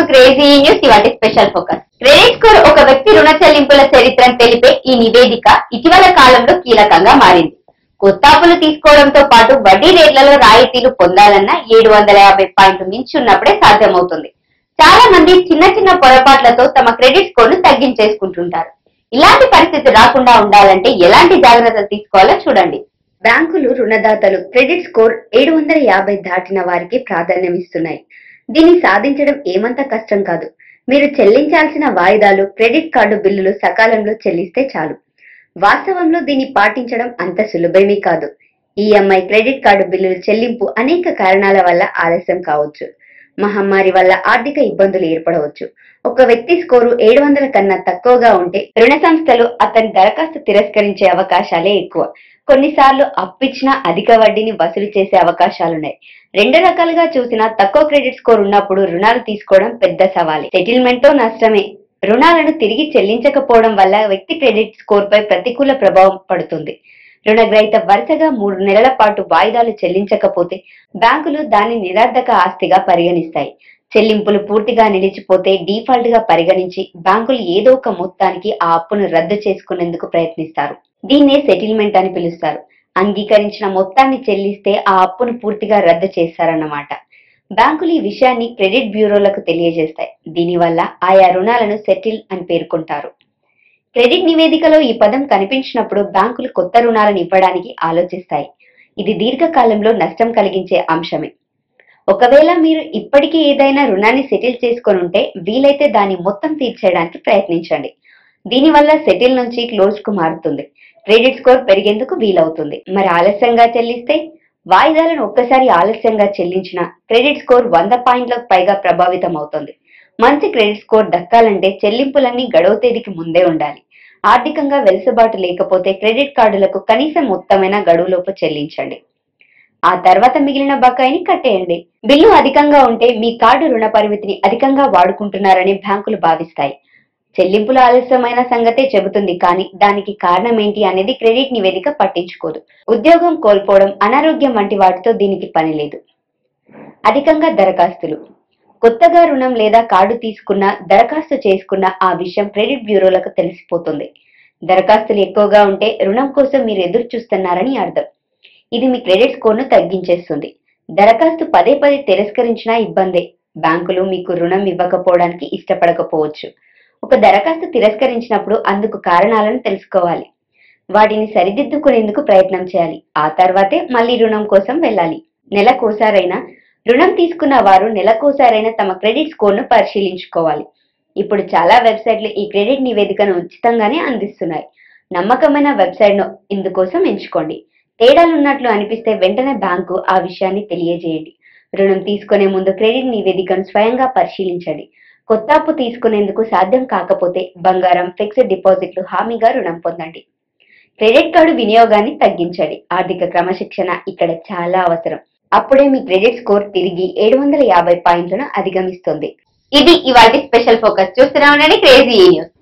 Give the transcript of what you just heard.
crazy news ఇవాటి special focus credit score ఒక వ్యక్తి రుణ చెల్లింపుల చరిత్రను తెలిపే ఈ నివేదిక ఇటీవల కాలంలో కీలకంగా మారింది కొత్త అప్పులు తీసుకోవడంతో పాటు వడ్డీ రేట్లలో రాయితీలు పొందాలన్నా ఏడు వందల యాభై పాయింట్లు మించి ఉన్నప్పుడే సాధ్యమవుతుంది చాలా మంది చిన్న చిన్న పొరపాట్లతో తమ క్రెడిట్ స్కోర్ ను తగ్గించేసుకుంటుంటారు ఇలాంటి పరిస్థితి రాకుండా ఉండాలంటే ఎలాంటి జాగ్రత్తలు తీసుకోవాలో చూడండి బ్యాంకులు రుణదాతలు క్రెడిట్ స్కోర్ ఏడు వందల యాభై దాటిన వారికి ప్రాధాన్యం ఇస్తున్నాయి దీన్ని సాధించడం ఏమంత కష్టం కాదు మీరు చెల్లించాల్సిన వాయిదాలు క్రెడిట్ కార్డు బిల్లులు సకాలంలో చెల్లిస్తే చాలు వాస్తవంలో దీన్ని పాటించడం అంత సులభమేమీ కాదు ఈఎంఐ క్రెడిట్ కార్డు బిల్లుల చెల్లింపు అనేక కారణాల వల్ల ఆలస్యం కావచ్చు మహమ్మారి వల్ల ఆర్థిక ఇబ్బందులు ఏర్పడవచ్చు ఒక వ్యక్తి స్కోరు ఏడు వందల కన్నా తక్కువగా ఉంటే రుణ సంస్థలు అతని దరఖాస్తు తిరస్కరించే అవకాశాలే ఎక్కువ కొన్నిసార్లు అప్పిచ్చిన అధిక వడ్డీని వసూలు చేసే అవకాశాలున్నాయి రెండు రకాలుగా చూసినా తక్కువ క్రెడిట్ స్కోర్ ఉన్నప్పుడు రుణాలు తీసుకోవడం పెద్ద సవాలే సెటిల్మెంట్ తో నష్టమే రుణాలను తిరిగి చెల్లించకపోవడం వల్ల వ్యక్తి క్రెడిట్ స్కోర్ పై ప్రతికూల ప్రభావం పడుతుంది రుణగ్రహీత వరుసగా మూడు నెలల పాటు వాయిదాలు చెల్లించకపోతే బ్యాంకులు దాన్ని నిరర్ధక ఆస్తిగా పరిగణిస్తాయి చెల్లింపులు పూర్తిగా నిలిచిపోతే డీఫాల్ట్ గా పరిగణించి బ్యాంకులు ఏదో ఒక మొత్తానికి ఆ అప్పును రద్దు చేసుకునేందుకు ప్రయత్నిస్తారు దీన్నే సెటిల్మెంట్ అని పిలుస్తారు అంగీకరించిన మొత్తాన్ని చెల్లిస్తే ఆ అప్పును పూర్తిగా రద్దు చేస్తారన్నమాట బ్యాంకులు ఈ విషయాన్ని క్రెడిట్ బ్యూరోలకు తెలియజేస్తాయి దీనివల్ల ఆయా రుణాలను సెటిల్ అని పేర్కొంటారు క్రెడిట్ నివేదికలో ఈ పదం కనిపించినప్పుడు బ్యాంకులు కొత్త రుణాలను ఇవ్వడానికి ఆలోచిస్తాయి ఇది దీర్ఘకాలంలో నష్టం కలిగించే అంశమే ఒకవేళ మీరు ఇప్పటికీ ఏదైనా రుణాన్ని సెటిల్ చేసుకొని ఉంటే వీలైతే దాన్ని మొత్తం తీర్చేయడానికి ప్రయత్నించండి దీనివల్ల సెటిల్ నుంచి క్లోజ్ కు మారుతుంది క్రెడిట్ స్కోర్ పెరిగేందుకు వీలవుతుంది మరి ఆలస్యంగా చెల్లిస్తే వాయిదాలను ఒక్కసారి ఆలస్యంగా చెల్లించిన క్రెడిట్ స్కోర్ వంద పాయింట్లకు పైగా ప్రభావితం అవుతుంది మంచి క్రెడిట్ స్కోర్ దక్కాలంటే చెల్లింపులన్నీ గడువు తేదీకి ముందే ఉండాలి ఆర్థికంగా వెలుసుబాటు లేకపోతే క్రెడిట్ కార్డులకు కనీసం మొత్తమైన గడువులోపు చెల్లించండి ఆ తర్వాత మిగిలిన బకాయిని కట్టేయండి బిల్లు అధికంగా ఉంటే మీ కార్డు రుణ పరిమితిని అధికంగా వాడుకుంటున్నారని బ్యాంకులు భావిస్తాయి చెల్లింపులు ఆలస్యమైన సంగతే చెబుతుంది కానీ దానికి కారణం ఏంటి అనేది క్రెడిట్ నివేదిక పట్టించుకోదు ఉద్యోగం కోల్పోవడం అనారోగ్యం వంటి వాటితో దీనికి పని లేదు అధికంగా దరఖాస్తులు కొత్తగా రుణం లేదా కార్డు తీసుకున్న దరఖాస్తు చేసుకున్న ఆ విషయం క్రెడిట్ బ్యూరోలకు తెలిసిపోతుంది దరఖాస్తులు ఎక్కువగా ఉంటే రుణం కోసం మీరు ఎదురు చూస్తున్నారని అర్థం ఇది మీ క్రెడిట్ స్కోర్ను తగ్గించేస్తుంది దరఖాస్తు పదే పదే తిరస్కరించినా ఇబ్బందే బ్యాంకులు మీకు రుణం ఇవ్వకపోవడానికి ఇష్టపడకపోవచ్చు ఒక దరఖాస్తు తిరస్కరించినప్పుడు అందుకు కారణాలను తెలుసుకోవాలి వాటిని సరిదిద్దుకునేందుకు ప్రయత్నం చేయాలి ఆ తర్వాతే మళ్ళీ రుణం కోసం వెళ్ళాలి నెలకోసారైనా రుణం తీసుకున్న వారు నెలకోసారైనా తమ క్రెడిట్ స్కోర్ను పరిశీలించుకోవాలి ఇప్పుడు చాలా వెబ్సైట్లు ఈ క్రెడిట్ నివేదికను ఉచితంగానే అందిస్తున్నాయి నమ్మకమైన వెబ్సైట్ను ఇందుకోసం ఎంచుకోండి తేడాలున్నట్లు అనిపిస్తే వెంటనే బ్యాంకు ఆ విషయాన్ని తెలియజేయండి రుణం తీసుకునే ముందు క్రెడిట్ నివేదికను స్వయంగా పరిశీలించండి కొత్త అప్పు తీసుకునేందుకు సాధ్యం కాకపోతే బంగారం ఫిక్స్డ్ డిపాజిట్లు హామీగా రుణం పొందండి క్రెడిట్ కార్డు వినియోగాన్ని తగ్గించండి ఆర్థిక క్రమశిక్షణ ఇక్కడ చాలా అవసరం అప్పుడే మీ క్రెడిట్ స్కోర్ తిరిగి ఏడు వందల యాభై పాయింట్లను అధిగమిస్తుంది ఇది ఇవాటి స్పెషల్ ఫోకస్ చూస్తూనే ఉండండి క్రేజీ న్యూస్